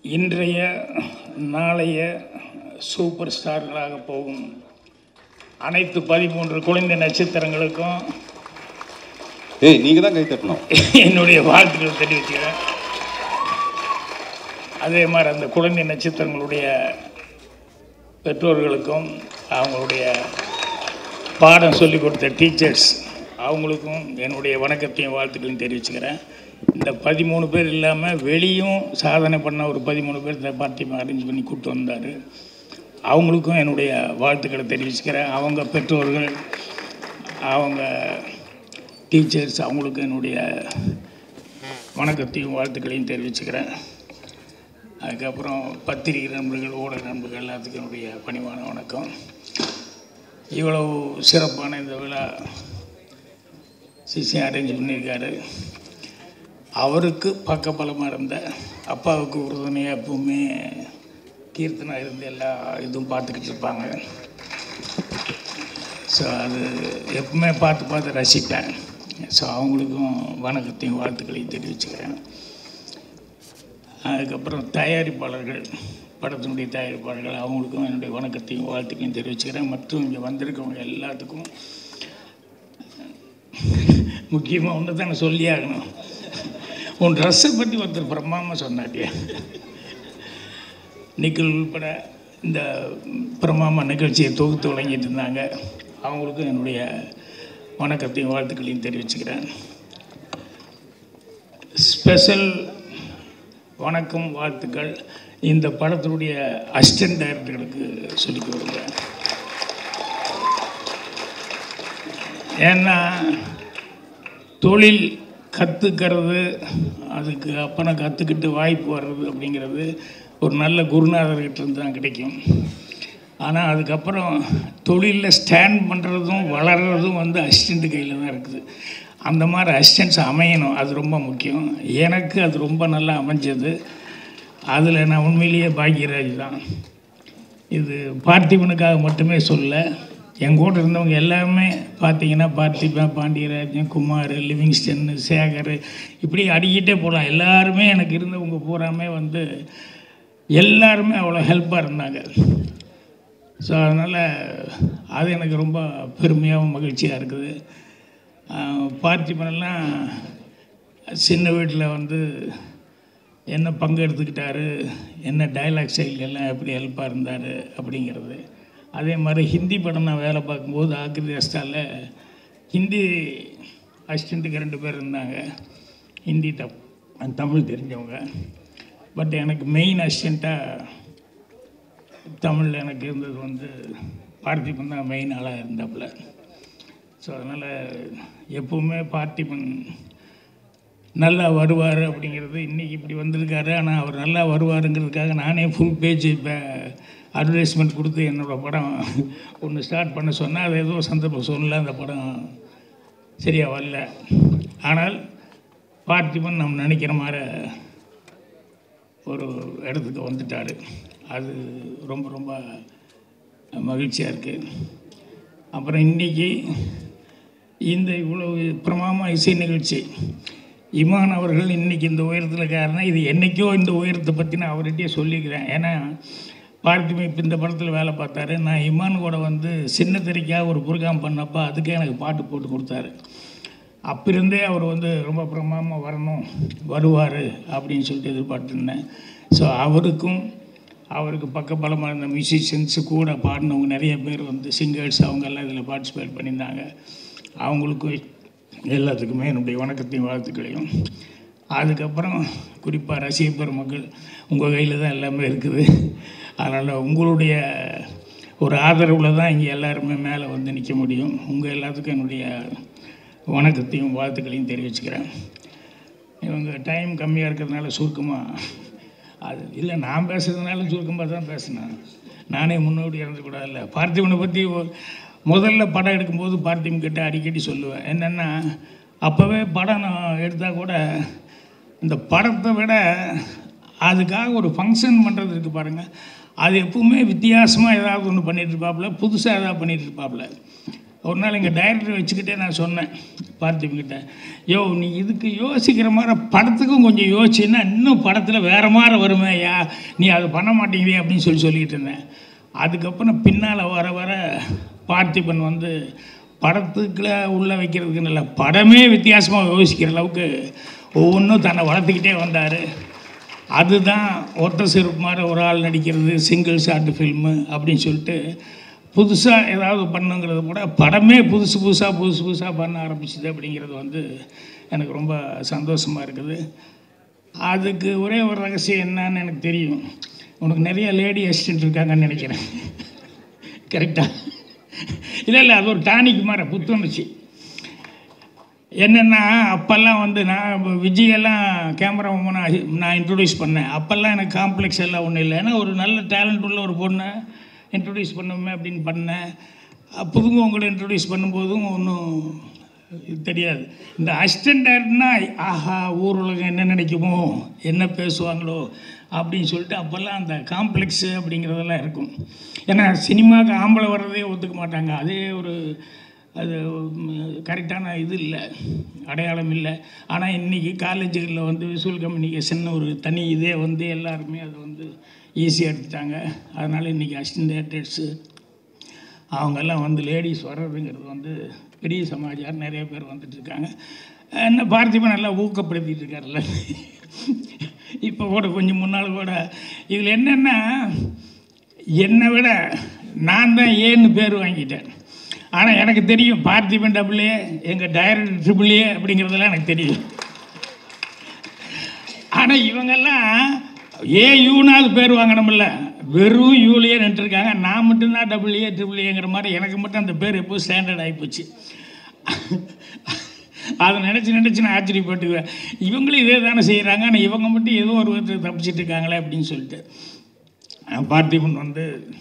இன்றைய நாளைய சூப்பர் ஸ்டார்களாக போகும் அனைத்து பதிமூன்று குழந்தை நட்சத்திரங்களுக்கும் ஏய் நீங்க தான் கை தட்டணும் என்னுடைய வாழ்த்துக்கள் தெரிவிக்கிறேன் அதே மாதிரி அந்த குழந்தை நட்சத்திரங்களுடைய பெற்றோர்களுக்கும் அவங்களுடைய பாடம் சொல்லிக் கொடுத்த டீச்சர்ஸ் அவங்களுக்கும் என்னுடைய வணக்கத்தையும் வாழ்த்துக்களையும் தெரிவிச்சுக்கிறேன் இந்த பதிமூணு பேர் இல்லாமல் வெளியும் சாதனை பண்ண ஒரு பதிமூணு பேர் இந்த பார்ட்டி அரேஞ்ச் பண்ணி கூப்பிட்டு வந்தார் அவங்களுக்கும் என்னுடைய வாழ்த்துக்களை தெரிவிச்சுக்கிறேன் அவங்க பெற்றோர்கள் அவங்க டீச்சர்ஸ் அவங்களுக்கு என்னுடைய வணக்கத்தையும் வாழ்த்துக்களையும் தெரிவிச்சுக்கிறேன் அதுக்கப்புறம் பத்திரிகை நண்பர்கள் ஊடக நண்பர்கள் எல்லாத்துக்கும் என்னுடைய பணிவான வணக்கம் இவ்வளவு சிறப்பான இந்த விழா சிசியம் அரேஞ்ச் பண்ணியிருக்காரு அவருக்கு பக்கபலமாக இருந்த அப்பாவுக்கு உறுதுணையாக எப்பவுமே கீர்த்தனா இருந்து எல்லா இதுவும் பார்த்துக்கிட்டு இருப்பாங்க ஸோ அது எப்பவுமே பார்த்து பார்த்து ரசிப்பேன் ஸோ அவங்களுக்கும் வணக்கத்தையும் வாழ்த்துக்களையும் தெரிவிச்சுக்கிறேன் அதுக்கப்புறம் தயாரிப்பாளர்கள் படத்தினுடைய தயாரிப்பாளர்கள் அவங்களுக்கும் என்னுடைய வணக்கத்தையும் வாழ்த்துக்களையும் தெரிவிச்சுக்கிறேன் மற்றும் இங்கே வந்திருக்கவங்க எல்லாத்துக்கும் முக்கியமாக ஒன்று தான் சொல்லி ஆகணும் உன் ட்ரெஸ்ஸை பற்றி ஒருத்தர் பிரமாமல் சொன்னாட்டியா நிக்கல் உள்பட இந்த பிரமாமா நிகழ்ச்சியை தொகுத்து வழங்கிட்டு இருந்தாங்க அவங்களுக்கும் என்னுடைய வணக்கத்தையும் வாழ்த்துக்களையும் தெரிவிச்சுக்கிறேன் ஸ்பெஷல் வணக்கம் வாழ்த்துக்கள் இந்த படத்தினுடைய அசிஸ்டன்ட் டைரக்டர்களுக்கு சொல்லிக் கொடுக்குறேன் ஏன்னா தொழில் கற்றுக்கிறது அதுக்கு அப்பனை கற்றுக்கிட்டு வாய்ப்பு வர்றது அப்படிங்கிறது ஒரு நல்ல குருநாதர்கிட்ட இருந்து தான் கிடைக்கும் ஆனால் அதுக்கப்புறம் தொழிலில் ஸ்டாண்ட் பண்ணுறதும் வளர்கிறதும் வந்து அசிஸ்டண்ட் கையில் தான் இருக்குது அந்த மாதிரி அசிஸ்டன்ஸ் அமையணும் அது ரொம்ப முக்கியம் எனக்கு அது ரொம்ப நல்லா அமைஞ்சது அதில் நான் உண்மையிலேயே பாக்யராஜ் தான் இது பார்த்திபனுக்காக மட்டுமே சொல்ல என் கூட இருந்தவங்க எல்லாமே பார்த்தீங்கன்னா பார்த்திபன் பாண்டியராஜன் குமார் லிவிங்ஸ்டன் சேகர் இப்படி அடிக்கிட்டே போகலாம் எல்லாருமே எனக்கு இருந்தவங்க பூராமே வந்து எல்லாருமே அவ்வளோ ஹெல்ப்பாக இருந்தாங்க ஸோ அதனால் அது எனக்கு ரொம்ப பெருமையாகவும் மகிழ்ச்சியாக இருக்குது பார்த்திபனெல்லாம் சின்ன வீட்டில் வந்து என்ன பங்கு எடுத்துக்கிட்டாரு என்ன டைலாக் ஸ்டைல் எல்லாம் எப்படி ஹெல்ப்பாக இருந்தார் அப்படிங்கிறது அதே மாதிரி ஹிந்தி படம் நான் வேலை பார்க்கும்போது ஆக்கிரி அஸ்டாவில் ஹிந்தி அசிஸ்டண்ட்டுக்கு ரெண்டு பேர் இருந்தாங்க ஹிந்தி தப் தமிழ் தெரிஞ்சவங்க பட் எனக்கு மெயின் அசிஸ்டண்ட்டாக தமிழில் எனக்கு இருந்தது வந்து பார்த்திபன் தான் மெயின் ஆளாக இருந்தாப்புல ஸோ அதனால் எப்பவுமே பார்த்திபன் நல்லா வருவார் அப்படிங்கிறது இன்றைக்கி இப்படி வந்திருக்காரு ஆனால் அவர் நல்லா வருவாருங்கிறதுக்காக நானே ஃபுல் பேஜ் இப்போ அட்வர்டைஸ்மெண்ட் கொடுத்து என்னோடய படம் ஒன்று ஸ்டார்ட் பண்ண சொன்னால் அது ஏதோ சந்தர்ப்பம் சொல்லல அந்த படம் சரியாக வரல ஆனால் பார்த்திபன் நம்ம நினைக்கிற மாதிரி ஒரு இடத்துக்கு வந்துட்டார் அது ரொம்ப ரொம்ப மகிழ்ச்சியாக இருக்குது அப்புறம் இன்றைக்கி இந்த இவ்வளவு பிரமாமா இசை நிகழ்ச்சி இமான் அவர்கள் இன்றைக்கி இந்த உயரத்தில் காரணம் இது என்றைக்கோ இந்த உயரத்தை பற்றி நான் அவர்கிட்டயே சொல்லிக்கிறேன் ஏன்னா பார்த்திபன் இப்போ இந்த படத்தில் வேலை பார்த்தாரு நான் இமான் கூட வந்து சின்ன திரைக்காக ஒரு புரோகிராம் பண்ணப்போ அதுக்கே எனக்கு பாட்டு போட்டு கொடுத்தாரு அப்பிருந்தே அவர் வந்து ரொம்ப பிரமாமல் வரணும் வருவார் அப்படின்னு சொல்லிட்டு எதிர்பார்த்துருந்தேன் ஸோ அவருக்கும் அவருக்கு பக்கபலமாக இருந்த மியூசிஷியன்ஸு கூட பாடினவங்க நிறைய பேர் வந்து சிங்கர்ஸ் அவங்கெல்லாம் இதில் பார்ட்டிசிபேட் பண்ணியிருந்தாங்க அவங்களுக்கும் எல்லாத்துக்குமே என்னுடைய வணக்கத்தையும் வாழ்த்துக்களையும் அதுக்கப்புறம் குறிப்பாக ரசிக பெருமக்கள் உங்கள் கையில் தான் எல்லாமே இருக்குது அதனால் உங்களுடைய ஒரு ஆதரவில் தான் இங்கே எல்லாருமே மேலே வந்து நிற்க முடியும் உங்கள் எல்லாத்துக்கும் என்னுடைய வணக்கத்தையும் வாழ்த்துக்களையும் தெரிவிச்சுக்கிறேன் இவங்க டைம் கம்மியாக இருக்கிறதுனால சுருக்கமாக அது இல்லை நான் பேசுறதுனால சுருக்கமாக தான் பேசினேன் நானே முன்னோடி இறந்துக்கூடாதுல்ல பார்த்திபனை பற்றி முதல்ல படம் எடுக்கும்போது பார்த்திபன் கிட்ட அடிக்கடி சொல்லுவேன் என்னென்னா அப்போவே படம் நான் எடுத்தால் கூட இந்த படத்தை விட அதுக்காக ஒரு ஃபங்க்ஷன் பண்ணுறது இருக்குது பாருங்கள் அது எப்பவுமே வித்தியாசமாக ஏதாவது ஒன்று பண்ணிகிட்டு இருப்பாப்புல புதுசாக ஏதாவது பண்ணிகிட்டு இருப்பாப்புல ஒரு நாள் எங்கள் டைரக்டர் வச்சுக்கிட்டே நான் சொன்னேன் பார்த்திபன்கிட்ட யோ நீ இதுக்கு யோசிக்கிற மாதிரி படத்துக்கும் கொஞ்சம் யோசிச்சுன்னா இன்னும் படத்தில் வேறு மாதிரி வருமே யா நீ அதை பண்ண மாட்டேங்கிறியே அப்படின்னு சொல்லி சொல்லிட்டு இருந்தேன் அதுக்கப்புறம் பின்னால் வர வர பார்த்திபன் வந்து படத்துக்குள்ள உள்ளே வைக்கிறதுக்கு நல்ல படமே வித்தியாசமாக யோசிக்கிற அளவுக்கு ஒவ்வொன்றும் தன்னை வளர்த்துக்கிட்டே வந்தார் அதுதான் ஒத்த செருப்பு மாதிரி ஒரு ஆள் நடிக்கிறது சிங்கிள் ஷார்ட் ஃபில்மு அப்படின்னு சொல்லிட்டு புதுசாக ஏதாவது பண்ணுங்கிறது கூட படமே புதுசு புதுசாக புதுசு புதுசாக பண்ண ஆரம்பிச்சுது அப்படிங்கிறது வந்து எனக்கு ரொம்ப சந்தோஷமாக இருக்குது அதுக்கு ஒரே ஒரு ரகசியம் என்னன்னு எனக்கு தெரியும் உனக்கு நிறைய லேடி அசிஸ்டன்ட் இருக்காங்கன்னு நினைக்கிறேன் கரெக்டாக இல்லை இல்லை அது ஒரு டானிக் மாதிரி புத்துணர்ச்சி என்னென்னா அப்போல்லாம் வந்து நான் இப்ப விஜயெல்லாம் கேமரா நான் நான் இன்ட்ரடியூஸ் பண்ணேன் அப்போல்லாம் எனக்கு காம்ப்ளெக்ஸ் எல்லாம் ஒன்றும் இல்லை ஏன்னா ஒரு நல்ல டேலண்ட் உள்ள ஒரு பொண்ணை இன்ட்ரடியூஸ் பண்ணுமே அப்படின்னு பண்ணேன் புதுங்க உங்களை இன்ட்ரடியூஸ் பண்ணும்போதும் ஒன்றும் தெரியாது இந்த அசிஸ்டன்ட் டேரக்டர்னா ஆஹா ஊர் உலகம் என்ன நினைக்குமோ என்ன பேசுவாங்களோ அப்படின்னு சொல்லிட்டு அப்போல்லாம் அந்த காம்ப்ளெக்ஸு அப்படிங்கிறதெல்லாம் இருக்கும் ஏன்னா சினிமாவுக்கு ஆம்பளை வர்றதே ஒத்துக்க மாட்டாங்க அதே ஒரு அது கரெக்டான இது இல்லை அடையாளம் இல்லை ஆனால் இன்றைக்கி காலேஜுகளில் வந்து விசுவல் கம்யூனிகேஷன் ஒரு தனி இதே வந்து எல்லாருமே அது வந்து ஈஸியாக எடுத்துட்டாங்க அதனால் இன்றைக்கி அசிஸ்டன்ட் டேரக்டர்ஸு அவங்கெல்லாம் வந்து லேடிஸ் வர்றதுங்கிறது வந்து பெரிய சமாச்சாரம் நிறைய பேர் வந்துட்டு இருக்காங்க என்ன பார்த்திபன் நல்லா ஊக்கப்படுத்திட்டு இருக்காருல்ல இப்போ கூட கொஞ்சம் முன்னால் கூட இதில் என்னென்னா என்னை விட நான் தான் ஏன்னு பேர் வாங்கிட்டேன் ஆனால் எனக்கு தெரியும் பார்த்திபன் டபுள்ஏ எங்கள் டைரக்டர் ட்ரிபிள் ஏ அப்படிங்கிறதெல்லாம் எனக்கு தெரியும் ஆனால் இவங்கெல்லாம் ஏ யூனாவது பேர் வாங்கணும்ல வெறும் யூலியே நின்றுருக்காங்க நான் மட்டும்தான் டபுள் ஏ ட்ரிபிள் ஏங்கிற மாதிரி எனக்கு மட்டும் அந்த பேர் எப்போ ஸ்டாண்டர்ட் ஆகிப்போச்சு அதை நினச்சி நினச்சி நான் ஆச்சரியப்பட்டுக்குவேன் இவங்களும் இதே தானே செய்கிறாங்க ஆனால் இவங்க மட்டும் ஏதோ ஒரு விதத்தில் தப்பிச்சிட்டு இருக்காங்களே அப்படின்னு சொல்லிட்டு பார்த்திபன் வந்து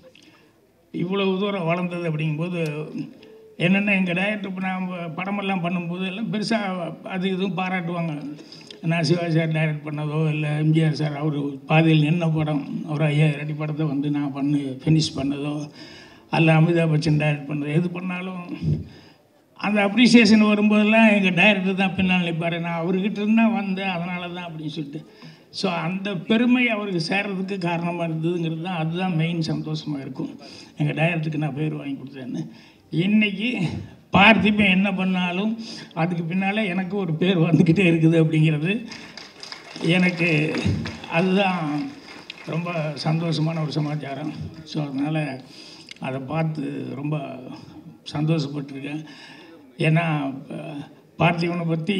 இவ்வளவு தூரம் வளர்ந்தது அப்படிங்கும்போது என்னென்ன எங்கள் டைரக்டர் இப்போ நான் படமெல்லாம் பண்ணும்போது எல்லாம் பெருசாக அது இதுவும் பாராட்டுவாங்க நான் சிவாஜி சார் டைரக்ட் பண்ணதோ இல்லை எம்ஜிஆர் சார் அவர் பாதையில் நின்ன படம் ஒரு ஐயாயிரம் அடி படத்தை வந்து நான் பண்ணி ஃபினிஷ் பண்ணதோ அல்ல அமிதாப் பச்சன் டைரக்ட் பண்ணதோ எது பண்ணாலும் அந்த அப்ரிசியேஷன் வரும்போதெல்லாம் எங்கள் டைரக்டர் தான் பின்னால் நிற்பார் நான் அவர்கிட்ட இருந்தால் வந்தேன் அதனால தான் அப்படின்னு சொல்லிட்டு ஸோ அந்த பெருமை அவருக்கு சேர்றதுக்கு காரணமாக இருந்ததுங்கிறது தான் அதுதான் மெயின் சந்தோஷமாக இருக்கும் எங்கள் டைரக்டருக்கு நான் பேர் வாங்கி கொடுத்தேன்னு இன்றைக்கி பார்த்திபன் என்ன பண்ணாலும் அதுக்கு பின்னால் எனக்கு ஒரு பேர் வந்துக்கிட்டே இருக்குது அப்படிங்கிறது எனக்கு அதுதான் ரொம்ப சந்தோஷமான ஒரு சமாச்சாரம் ஸோ அதனால் அதை பார்த்து ரொம்ப சந்தோஷப்பட்டிருக்கேன் ஏன்னா அஹ், பார்த்திபனை பற்றி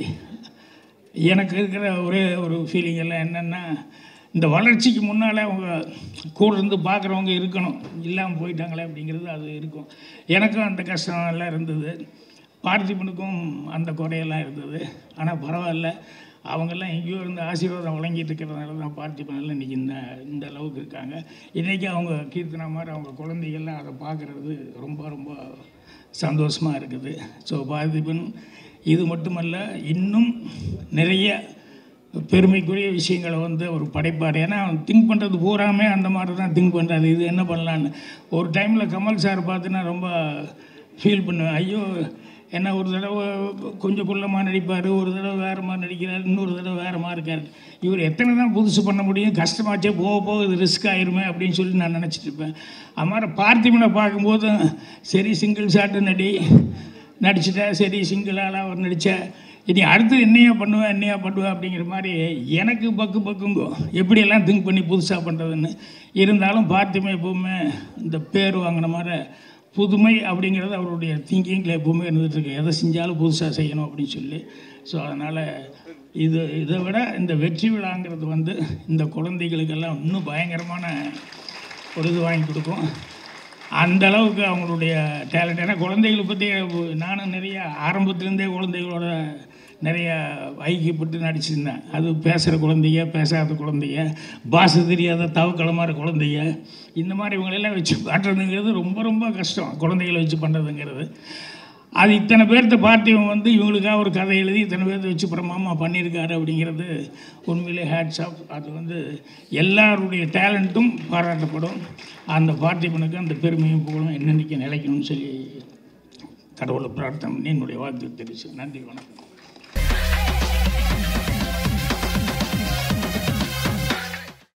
எனக்கு இருக்கிற ஒரே ஒரு ஃபீலிங் எல்லாம் என்னென்னா இந்த வளர்ச்சிக்கு முன்னால் அவங்க கூட இருந்து பார்க்குறவங்க இருக்கணும் இல்லாமல் போயிட்டாங்களே அப்படிங்கிறது அது இருக்கும் எனக்கும் அந்த கஷ்டம் எல்லாம் இருந்தது பார்த்திபனுக்கும் அந்த குறையெல்லாம் இருந்தது ஆனால் பரவாயில்ல அவங்கெல்லாம் எங்கேயோ இருந்து ஆசீர்வாதம் வழங்கிட்டு இருக்கிறதுனால தான் பார்த்திபன் எல்லாம் இன்றைக்கி இந்த இந்த அளவுக்கு இருக்காங்க இன்றைக்கி அவங்க கீர்த்தனா மாதிரி அவங்க குழந்தைகள்லாம் அதை பார்க்குறது ரொம்ப ரொம்ப சந்தோஷமாக இருக்குது ஸோ பார்த்திபன் இது மட்டுமல்ல இன்னும் நிறைய பெருமைக்குரிய விஷயங்களை வந்து அவர் படைப்பார் ஏன்னா அவன் திங்க் பண்ணுறது பூராமே அந்த மாதிரி தான் திங்க் பண்ணுறாரு இது என்ன பண்ணலான்னு ஒரு டைமில் கமல் சார் பார்த்து நான் ரொம்ப ஃபீல் பண்ணுவேன் ஐயோ என்ன ஒரு தடவை கொஞ்சம் குள்ளமாக நடிப்பார் ஒரு தடவை வேறு மாதிரி நடிக்கிறார் இன்னொரு தடவை வேறு மாதிரி இருக்கார் இவர் எத்தனை தான் புதுசு பண்ண முடியும் கஷ்டமாச்சே போக போக இது ரிஸ்க் ஆயிருமே அப்படின்னு சொல்லி நான் நினச்சிட்டு இருப்பேன் அது மாதிரி பார்த்திபனை பார்க்கும்போது சரி சிங்கிள் ஷாட்டு நடி நடிச்சிட்டேன் சரி சிங்கிளாலாம் அவர் நடித்தேன் இனி அடுத்து என்னையா பண்ணுவேன் என்னையா பண்ணுவேன் அப்படிங்கிற மாதிரி எனக்கு பக்கு பக்குங்கோ எப்படியெல்லாம் திங்க் பண்ணி புதுசாக பண்ணுறதுன்னு இருந்தாலும் பார்த்திபன் எப்போவுமே இந்த பேர் வாங்கின மாதிரி புதுமை அப்படிங்கிறது அவருடைய திங்கிங்கில் எப்போவுமே இருந்துகிட்ருக்கு எதை செஞ்சாலும் புதுசாக செய்யணும் அப்படின்னு சொல்லி ஸோ அதனால் இது இதை விட இந்த வெற்றி விழாங்கிறது வந்து இந்த குழந்தைகளுக்கெல்லாம் இன்னும் பயங்கரமான ஒரு இது வாங்கி கொடுக்கும் அந்த அளவுக்கு அவங்களுடைய டேலண்ட் ஏன்னா குழந்தைகளை பற்றி நானும் நிறைய ஆரம்பத்துலேருந்தே குழந்தைகளோட நிறைய ஐக்கியப்பட்டு நடிச்சிருந்தேன் அது பேசுகிற குழந்தைங்க பேசாத குழந்தைங்க பாஷை தெரியாத தவக்களமான குழந்தைங்க இந்த மாதிரி இவங்களெல்லாம் வச்சு காட்டுறதுங்கிறது ரொம்ப ரொம்ப கஷ்டம் குழந்தைகளை வச்சு பண்ணுறதுங்கிறது அது இத்தனை பேர்த்த பார்த்து இவங்க வந்து இவங்களுக்காக ஒரு கதை எழுதி இத்தனை பேர்த்த வச்சு பிரமாமா பண்ணியிருக்காரு அப்படிங்கிறது உண்மையிலே ஹேட்ஸ் ஆஃப் அது வந்து எல்லாருடைய டேலண்ட்டும் பாராட்டப்படும் அந்த பார்த்திபனுக்கு அந்த பெருமையும் புகழும் என்னென்னைக்கு நிலைக்கணும்னு சொல்லி கடவுளை பிரார்த்தனை பண்ணி என்னுடைய வாழ்த்து தெரிவிச்சு நன்றி வணக்கம்